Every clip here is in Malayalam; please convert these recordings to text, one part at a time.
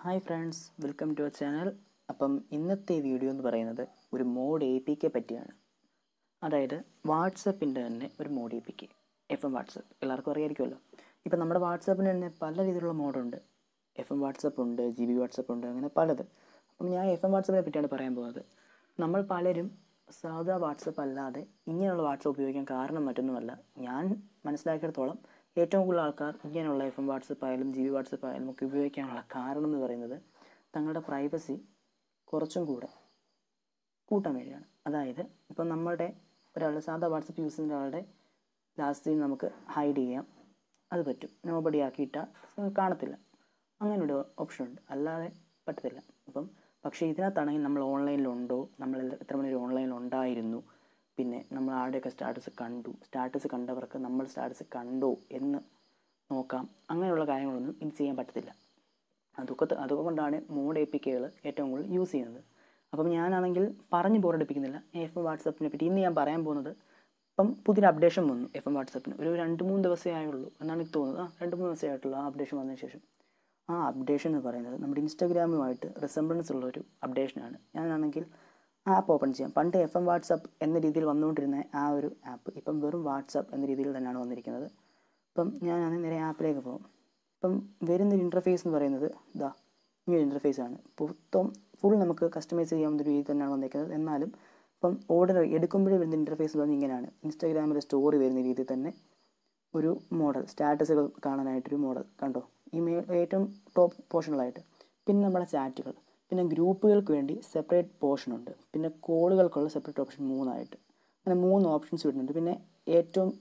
hi friends welcome to our channel അപ്പം ഇന്നത്തെ വീഡിയോ എന്ന് പറയുന്നത് ഒരു മോഡ് എ പി കെ പറ്റിയാണ് അതായത് വാട്സപ്പിൻ്റെ തന്നെ ഒരു mod A P K F M WhatsApp എല്ലാവർക്കും അറിയാമായിരിക്കുമല്ലോ ഇപ്പം നമ്മുടെ വാട്സപ്പിന് തന്നെ പല രീതിയിലുള്ള മോഡുണ്ട് എഫ് എം വാട്സപ്പ് ഉണ്ട് ജി ബി വാട്സപ്പ് ഉണ്ട് അങ്ങനെ പലത് അപ്പം ഞാൻ എഫ് എം വാട്സപ്പിനെ പറ്റിയാണ് പറയാൻ പോകുന്നത് നമ്മൾ പലരും സാധാ വാട്സപ്പ് അല്ലാതെ ഇങ്ങനെയുള്ള വാട്സപ്പ് ഉപയോഗിക്കാൻ കാരണം മറ്റൊന്നുമല്ല ഞാൻ മനസ്സിലാക്കിയിടത്തോളം ഏറ്റവും കൂടുതൽ ആൾക്കാർ ഇങ്ങനെയുള്ള എഫ് എം വാട്സപ്പ് ആയാലും ജി ബി വാട്സപ്പ് ആയാലും ഒക്കെ ഉപയോഗിക്കാനുള്ള കാരണം എന്ന് പറയുന്നത് തങ്ങളുടെ പ്രൈവസി കുറച്ചും കൂടെ കൂട്ടാൻ വേണ്ടിയാണ് അതായത് ഇപ്പം നമ്മുടെ ഒരാൾ സാധാ വാട്സപ്പ് യൂസ് ചെയ്യുന്ന ഒരാളുടെ ലാസ്റ്റ് സീൻ നമുക്ക് ഹൈഡ് ചെയ്യാം അത് പറ്റും നോബഡി ആക്കിയിട്ടാൽ കാണത്തില്ല അങ്ങനെ ഒരു ഓപ്ഷൻ ഉണ്ട് അല്ലാതെ പറ്റത്തില്ല അപ്പം പക്ഷേ ഇതിനകത്താണെങ്കിൽ നമ്മൾ ഓൺലൈനിലുണ്ടോ നമ്മൾ എത്ര മണി ഓൺലൈനിൽ ഉണ്ടായിരുന്നു പിന്നെ നമ്മൾ ആരുടെയൊക്കെ സ്റ്റാറ്റസ് കണ്ടു സ്റ്റാറ്റസ് കണ്ടവർക്ക് നമ്മൾ സ്റ്റാറ്റസ് കണ്ടോ എന്ന് നോക്കാം അങ്ങനെയുള്ള കാര്യങ്ങളൊന്നും ഇനി ചെയ്യാൻ പറ്റത്തില്ല അതൊക്കെ അതുകൊണ്ടാണ് മോഡ് എ പി കെകൾ ഏറ്റവും കൂടുതൽ യൂസ് ചെയ്യുന്നത് അപ്പം ഞാനാണെങ്കിൽ പറഞ്ഞ് ബോറടിപ്പിക്കുന്നില്ല എഫ് എം വാട്സപ്പിനെ പറ്റി ഇന്ന് ഞാൻ പറയാൻ പോകുന്നത് ഇപ്പം പുതിയൊരു അപ്ഡേഷൻ വന്നു എഫ് എം വാട്സപ്പിന് ഒരു രണ്ട് മൂന്ന് ദിവസമേ ആയുള്ളൂ എന്നാണ് എനിക്ക് തോന്നുന്നത് ആ രണ്ട് മൂന്ന് ദിവസമേ ആയിട്ടുള്ളൂ ആ അപ്ഡേഷൻ വന്നതിന് ശേഷം ആ അപ്ഡേഷൻ എന്ന് പറയുന്നത് നമ്മുടെ ഇൻസ്റ്റാഗ്രാമുമായിട്ട് റിസംബ്ലൻസ് ഉള്ള ഒരു അപ്ഡേഷനാണ് ഞാനാണെങ്കിൽ ആപ്പ് ഓപ്പൺ ചെയ്യാം പണ്ട് എഫ് എം വാട്സപ്പ് എന്ന രീതിയിൽ വന്നുകൊണ്ടിരുന്ന ആ ഒരു ആപ്പ് ഇപ്പം വെറും വാട്സപ്പ് എന്ന രീതിയിൽ തന്നെയാണ് വന്നിരിക്കുന്നത് ഇപ്പം ഞാനാണെങ്കിൽ നേരെ ആപ്പിലേക്ക് പോകും ഇപ്പം വരുന്നൊരു ഇൻ്റർഫേസ് എന്ന് പറയുന്നത് ഇതാ ഈ ഒരു ഇൻ്റർഫേസ് ആണ് മൊത്തം ഫുൾ നമുക്ക് കസ്റ്റമൈസ് ചെയ്യാവുന്ന ഒരു രീതി തന്നെയാണ് വന്നിരിക്കുന്നത് എന്നാലും ഇപ്പം ഓർഡർ എടുക്കുമ്പോഴേ വരുന്ന ഇൻ്റർഫേസ് എന്ന് പറഞ്ഞാൽ ഇങ്ങനെയാണ് ഇൻസ്റ്റാഗ്രാമിലെ സ്റ്റോറി വരുന്ന രീതിയിൽ തന്നെ ഒരു മോഡൽ സ്റ്റാറ്റസുകൾ കാണാനായിട്ടൊരു മോഡൽ കണ്ടോ ഈ മേ ഏറ്റവും ടോപ്പ് പോർഷനിലായിട്ട് പിന്നെ നമ്മുടെ ചാറ്റുകൾ പിന്നെ ഗ്രൂപ്പുകൾക്ക് വേണ്ടി സെപ്പറേറ്റ് പോർഷൻ ഉണ്ട് പിന്നെ കോളുകൾക്കുള്ള സെപ്പറേറ്റ് ഓപ്ഷൻ മൂന്നായിട്ട് അങ്ങനെ മൂന്ന് ഓപ്ഷൻസ് വരുന്നുണ്ട് പിന്നെ ഏറ്റവും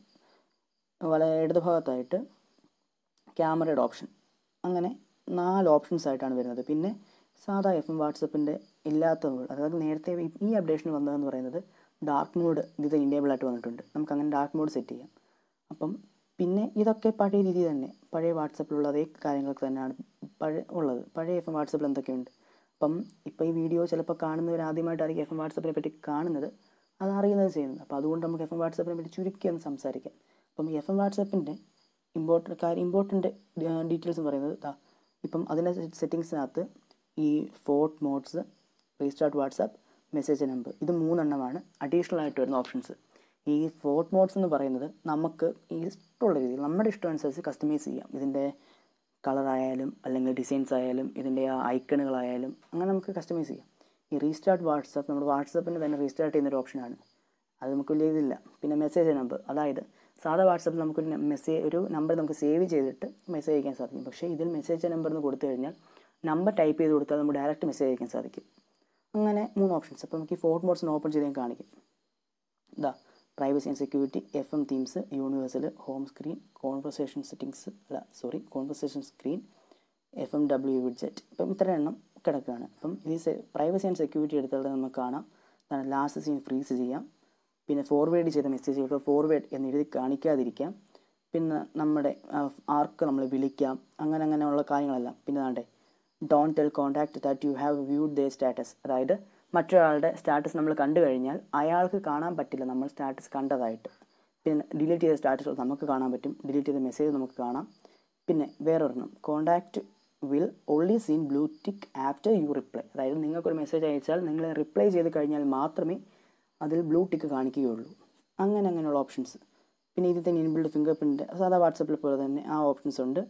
വളരെ ഇടത് ഭാഗത്തായിട്ട് ക്യാമറയുടെ ഓപ്ഷൻ അങ്ങനെ നാല് ഓപ്ഷൻസ് ആയിട്ടാണ് വരുന്നത് പിന്നെ സാധാ എഫ് എം വാട്സപ്പിൻ്റെ ഇല്ലാത്ത മോഡ് അതായത് നേരത്തെ ഈ അപ്ഡേഷൻ വന്നതെന്ന് പറയുന്നത് ഡാർക്ക് മോഡ് ഇത് ഇനേബിൾ ആയിട്ട് വന്നിട്ടുണ്ട് നമുക്ക് അങ്ങനെ ഡാർക്ക് മോഡ് സെറ്റ് ചെയ്യാം അപ്പം പിന്നെ ഇതൊക്കെ പഴയ രീതി തന്നെ പഴയ വാട്സപ്പിലുള്ള അതേ കാര്യങ്ങൾക്ക് തന്നെയാണ് പഴയ ഉള്ളത് പഴയ എഫ് എം വാട്സപ്പിൽ എന്തൊക്കെയുണ്ട് അപ്പം ഇപ്പോൾ ഈ വീഡിയോ ചിലപ്പോൾ കാണുന്നവർ ആദ്യമായിട്ടായിരിക്കും എഫ് എം വാട്സപ്പിനെ പറ്റി കാണുന്നത് അത് അറിയുന്നത് ചെയ്യുന്നത് അപ്പോൾ അതുകൊണ്ട് നമുക്ക് എഫ് എം വാട്സപ്പിനെ പറ്റി ചുരുക്കി ഒന്ന് സംസാരിക്കാം അപ്പം എഫ് എം വാട്സപ്പിൻ്റെ ഇമ്പോർട്ടൻ്റ് കാര്യം ഇമ്പോർട്ടൻ്റ് ഡീറ്റെയിൽസ് എന്ന് പറയുന്നത് ഇതാ ഇപ്പം അതിൻ്റെ സെറ്റിങ്സിനകത്ത് ഈ Fouad mods restart WhatsApp message number ഇത് മൂന്നെണ്ണമാണ് അഡീഷണൽ ആയിട്ട് വരുന്ന ഓപ്ഷൻസ് ഈ ഫോർട്ട് മോഡ്സ് എന്ന് പറയുന്നത് നമുക്ക് ഇഷ്ടമുള്ള രീതിയിൽ നമ്മുടെ ഇഷ്ടം അനുസരിച്ച് കസ്റ്റമൈസ് ചെയ്യാം ഇതിൻ്റെ കളറായാലും അല്ലെങ്കിൽ ഡിസൈൻസ് ആയാലും ഇതിൻ്റെ ആ ഐക്കണുകളായാലും അങ്ങനെ നമുക്ക് കസ്റ്റമൈസ് ചെയ്യാം ഈ റീസ്റ്റാർട്ട് വാട്സാപ്പ് നമ്മുടെ വാട്സാപ്പിന് തന്നെ റീസ്റ്റാർട്ട് ചെയ്യുന്ന ഒരു ഓപ്ഷനാണ് അത് നമുക്ക് വലിയ ഇതില്ല പിന്നെ മെസ്സേജ് നമ്പർ അതായത് സാധാ വാട്സാപ്പിൽ നമുക്കൊരു മെസ്സേജ് ഒരു നമ്പർ നമുക്ക് സേവ് ചെയ്തിട്ട് മെസ്സേജ് അയക്കാൻ സാധിക്കും പക്ഷേ ഇതിൽ മെസ്സേജ് നമ്പർ എന്ന് കൊടുത്തു കഴിഞ്ഞാൽ നമ്പർ ടൈപ്പ് ചെയ്ത് കൊടുത്താൽ നമുക്ക് ഡയറക്റ്റ് മെസ്സേജ് അയക്കാൻ സാധിക്കും അങ്ങനെ മൂന്ന് ഓപ്ഷൻസ് അപ്പോൾ നമുക്ക് ഈ ഫോർട്ട് മോഡ്സിന് ഓപ്പൺ ചെയ്ത് ഞാൻ കാണിക്കും ഇതാ privacy and security F M themes universal home screen conversation settings അല്ല sorry conversation screen F M W widget ഇപ്പം ഇത്ര എണ്ണം കിടക്കുകയാണ് അപ്പം ഇത് പ്രൈവസി ആൻഡ് സെക്യൂരിറ്റി എടുത്താൽ നമുക്ക് കാണാം ലാസ്റ്റ് സീൻ ഫ്രീസ് ചെയ്യാം പിന്നെ ഫോർവേഡ് ചെയ്ത മെസ്സേജുകൾക്ക് ഫോർവേഡ് എന്ന് എഴുതി കാണിക്കാതിരിക്കാം പിന്നെ നമ്മുടെ ആർക്ക് നമ്മൾ വിളിക്കാം അങ്ങനെ അങ്ങനെയുള്ള കാര്യങ്ങളെല്ലാം പിന്നെ വേണ്ടേ don't tell contact that you have viewed their status അതായത് മറ്റൊരാളുടെ സ്റ്റാറ്റസ് നമ്മൾ കണ്ടു കഴിഞ്ഞാൽ അയാൾക്ക് കാണാൻ പറ്റില്ല നമ്മൾ സ്റ്റാറ്റസ് കണ്ടതായിട്ട് പിന്നെ ഡിലീറ്റ് ചെയ്ത സ്റ്റാറ്റസ് നമുക്ക് കാണാൻ പറ്റും ഡിലീറ്റ് ചെയ്ത മെസ്സേജ് നമുക്ക് കാണാം പിന്നെ വേറൊരെണ്ണം contact will only seen blue tick after you reply അതായത് നിങ്ങൾക്കൊരു മെസ്സേജ് അയച്ചാൽ നിങ്ങൾ റിപ്ലൈ ചെയ്ത് കഴിഞ്ഞാൽ മാത്രമേ അതിൽ ബ്ലൂ ടിക്ക് കാണിക്കുകയുള്ളൂ അങ്ങനെ അങ്ങനെയുള്ള ഓപ്ഷൻസ് പിന്നെ ഇതിൽ തന്നെ ഇൻബിൽഡ് ഫിംഗർ പ്രിൻ്റ് സാധാ വാട്സപ്പിൽ പോലെ തന്നെ ആ ഓപ്ഷൻസ് ഉണ്ട്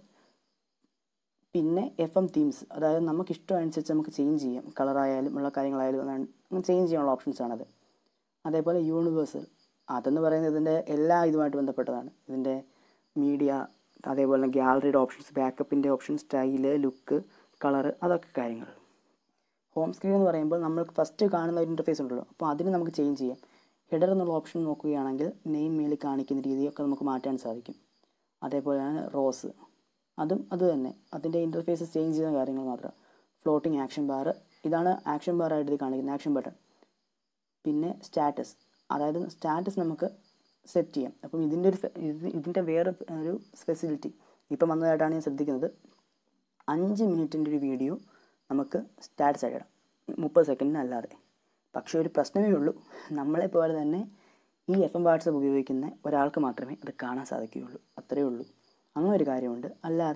പിന്നെ എഫ് എം തീംസ് അതായത് നമുക്ക് ഇഷ്ടം അനുസരിച്ച് നമുക്ക് ചേഞ്ച് ചെയ്യാം കളറായാലും ഉള്ള കാര്യങ്ങളായാലും അങ്ങനെ ചേഞ്ച് ചെയ്യാനുള്ള ഓപ്ഷൻസ് ആണത് അതേപോലെ യൂണിവേഴ്സൽ അതെന്ന് പറയുന്നത് ഇതിൻ്റെ എല്ലാ ഇതുമായിട്ട് ബന്ധപ്പെട്ടതാണ് ഇതിൻ്റെ മീഡിയ അതേപോലെ ഗ്യാലറിയുടെ ഓപ്ഷൻസ് ബാക്കപ്പിൻ്റെ ഓപ്ഷൻ സ്റ്റൈല് ലുക്ക് കളറ് അതൊക്കെ കാര്യങ്ങൾ ഹോം സ്ക്രീൻ എന്ന് പറയുമ്പോൾ നമ്മൾ ഫസ്റ്റ് കാണുന്ന ഒരു ഇൻ്റർഫേസ് ഉണ്ടല്ലോ അപ്പോൾ അതിന് നമുക്ക് ചേഞ്ച് ചെയ്യാം ഹെഡർ എന്നുള്ള ഓപ്ഷൻ നോക്കുകയാണെങ്കിൽ നെയിം മേളിൽ കാണിക്കുന്ന രീതിയൊക്കെ നമുക്ക് മാറ്റാൻ സാധിക്കും അതേപോലെ തന്നെ റോസ് അതും അത് തന്നെ അതിൻ്റെ ഇൻ്റർഫേസ് ചേഞ്ച് ചെയ്യുന്ന കാര്യങ്ങൾ മാത്രം ഫ്ലോട്ടിംഗ് ആക്ഷൻ ബാർ ഇതാണ് ആക്ഷൻ ബാർ ആയിട്ട് ഇത് കാണിക്കുന്നത് ആക്ഷൻ ബട്ടൺ പിന്നെ സ്റ്റാറ്റസ് അതായത് സ്റ്റാറ്റസ് നമുക്ക് സെറ്റ് ചെയ്യാം അപ്പം ഇതിൻ്റെ ഒരു ഇതിൻ്റെ വേറെ ഒരു ഫെസിലിറ്റി ഇപ്പം വന്നതായിട്ടാണ് ഞാൻ ശ്രദ്ധിക്കുന്നത് അഞ്ച് മിനിറ്റിൻ്റെ ഒരു വീഡിയോ നമുക്ക് സ്റ്റാറ്റസ് ആയിട്ട് ഇടാം മുപ്പത് സെക്കൻഡിനല്ലാതെ പക്ഷേ ഒരു പ്രശ്നമേ ഉള്ളൂ നമ്മളെ പോലെ തന്നെ ഈ എഫ് എം വാട്സപ്പ് ഉപയോഗിക്കുന്ന ഒരാൾക്ക് മാത്രമേ അത് കാണാൻ സാധിക്കുകയുള്ളൂ അത്രയേ ഉള്ളൂ അങ്ങനെ ഒരു കാര്യമുണ്ട് അല്ലാതെ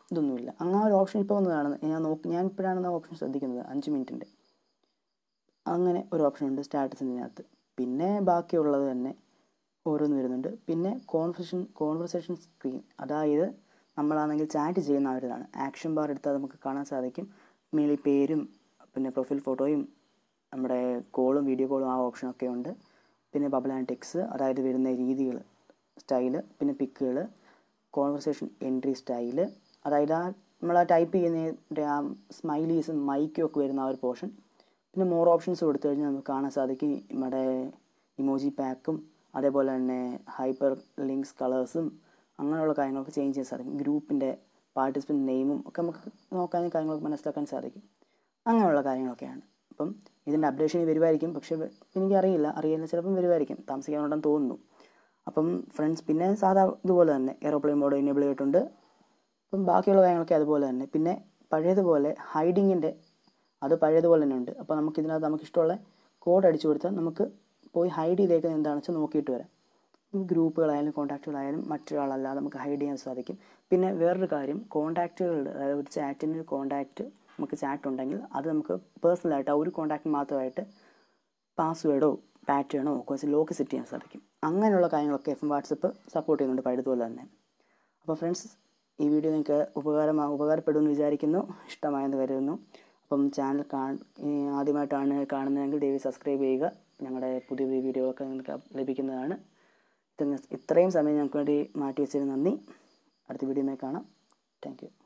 ഇതൊന്നുമില്ല അങ്ങനെ ഒരു ഓപ്ഷൻ ഇപ്പോൾ വന്നതാണ് ഞാൻ നോക്കി ഞാൻ ഇപ്പോഴാണ് ആ ഓപ്ഷൻ ശ്രദ്ധിക്കുന്നത് അഞ്ച് മിനിറ്റിൻ്റെ അങ്ങനെ ഒരു ഓപ്ഷൻ ഉണ്ട് സ്റ്റാറ്റസിൻ്റെ അകത്ത് പിന്നെ ബാക്കിയുള്ളത് തന്നെ ഓരോന്ന് വരുന്നുണ്ട് പിന്നെ കോൺവെർസേഷൻ കോൺവെർസേഷൻ സ്ക്രീൻ അതായത് നമ്മളാണെങ്കിൽ ചാറ്റ് ചെയ്യുന്ന ആ ഒരിതാണ് ആക്ഷൻ ബാർ എടുത്താൽ നമുക്ക് കാണാൻ സാധിക്കും മേളിൽ പേരും പിന്നെ പ്രൊഫൈൽ ഫോട്ടോയും നമ്മുടെ കോളും വീഡിയോ കോളും ആ ഓപ്ഷനൊക്കെ ഉണ്ട് പിന്നെ ബബിൾ ആൻഡ് ടെക്സ് അതായത് വരുന്ന രീതികൾ സ്റ്റൈല് പിന്നെ പിക്കുകൾ കോൺവെർസേഷൻ എൻട്രി സ്റ്റൈല് അതായത് ആ നമ്മൾ ആ ടൈപ്പ് ചെയ്യുന്നതിൻ്റെ ആ സ്മൈലീസും മൈക്കും ഒക്കെ വരുന്ന ആ ഒരു പോർഷൻ പിന്നെ മോർ ഓപ്ഷൻസ് കൊടുത്തു കഴിഞ്ഞാൽ നമുക്ക് കാണാൻ സാധിക്കും നമ്മുടെ ഇമോജി പാക്കും അതേപോലെ തന്നെ ഹൈപ്പർ ലിങ്ക്സ് കളേഴ്സും അങ്ങനെയുള്ള കാര്യങ്ങളൊക്കെ ചേഞ്ച് ചെയ്യാൻ സാധിക്കും ഗ്രൂപ്പിൻ്റെ പാർട്ടിസിപ്പൻറ്റ് നെയിമും ഒക്കെ നമുക്ക് നോക്കാനും കാര്യങ്ങളൊക്കെ മനസ്സിലാക്കാൻ സാധിക്കും അങ്ങനെയുള്ള കാര്യങ്ങളൊക്കെയാണ് അപ്പം ഇതിൻ്റെ അപ്ഡേഷൻ വരുമായിരിക്കും പക്ഷേ എനിക്കറിയില്ല അറിയില്ല ചിലപ്പം വരുമായിരിക്കും താമസിക്കാനുണ്ടെന്ന് തോന്നുന്നു അപ്പം ഫ്രണ്ട്സ് പിന്നെ സാധാ ഇതുപോലെ തന്നെ എയറോപ്ലെയിൻ മോഡ് എനേബിൾ ചെയ്തിട്ടുണ്ട് അപ്പം ബാക്കിയുള്ള കാര്യങ്ങളൊക്കെ അതുപോലെ തന്നെ പിന്നെ പഴയതുപോലെ ഹൈഡിങ്ങിൻ്റെ അത് പഴയതുപോലെ തന്നെ ഉണ്ട് അപ്പോൾ നമുക്ക് ഇതിനകത്ത് നമുക്ക് ഇഷ്ടമുള്ള കോഡ് അടിച്ചു കൊടുത്താൽ നമുക്ക് പോയി ഹൈഡ് ചെയ്തേക്കുന്നത് എന്താണെന്ന് വെച്ചാൽ നോക്കിയിട്ട് വരാം ഗ്രൂപ്പുകളായാലും കോൺടാക്റ്റുകളായാലും മറ്റൊരാളല്ലാതെ നമുക്ക് ഹൈഡ് ചെയ്യാൻ സാധിക്കും പിന്നെ വേറൊരു കാര്യം കോൺടാക്റ്റുകളുടെ അതായത് ഒരു ചാറ്റിന് ഒരു കോൺടാക്റ്റ് നമുക്ക് ചാറ്റ് ഉണ്ടെങ്കിൽ അത് നമുക്ക് പേഴ്സണലായിട്ട് ആ ഒരു കോൺടാക്റ്റ് മാത്രമായിട്ട് പാസ്വേഡോ പാറ്റേണോ കുറച്ച് ലോക്ക് സെറ്റ് ചെയ്യാൻ സാധിക്കും അങ്ങനെയുള്ള കാര്യങ്ങളൊക്കെ എഫ് എം വാട്സപ്പ് സപ്പോർട്ട് ചെയ്യുന്നുണ്ട് പഴയതുപോലെ തന്നെ അപ്പോൾ ഫ്രണ്ട്സ് ഈ വീഡിയോ നിങ്ങൾക്ക് ഉപകാരമാ ഉപകാരപ്പെടുമെന്ന് വിചാരിക്കുന്നു ഇഷ്ടമായെന്ന് കരുതുന്നു അപ്പം ചാനൽ കാ ആദ്യമായിട്ടാണ് കാണുന്നതെങ്കിൽ ദയവ് സബ്സ്ക്രൈബ് ചെയ്യുക ഞങ്ങളുടെ പുതിയ പുതിയ വീഡിയോകളൊക്കെ നിങ്ങൾക്ക് ലഭിക്കുന്നതാണ് ഇത്രയും സമയം ഞങ്ങൾക്ക് വേണ്ടി മാറ്റി വെച്ചതിന് നന്ദി അടുത്ത വീഡിയോയിൽ കാണാം താങ്ക് യു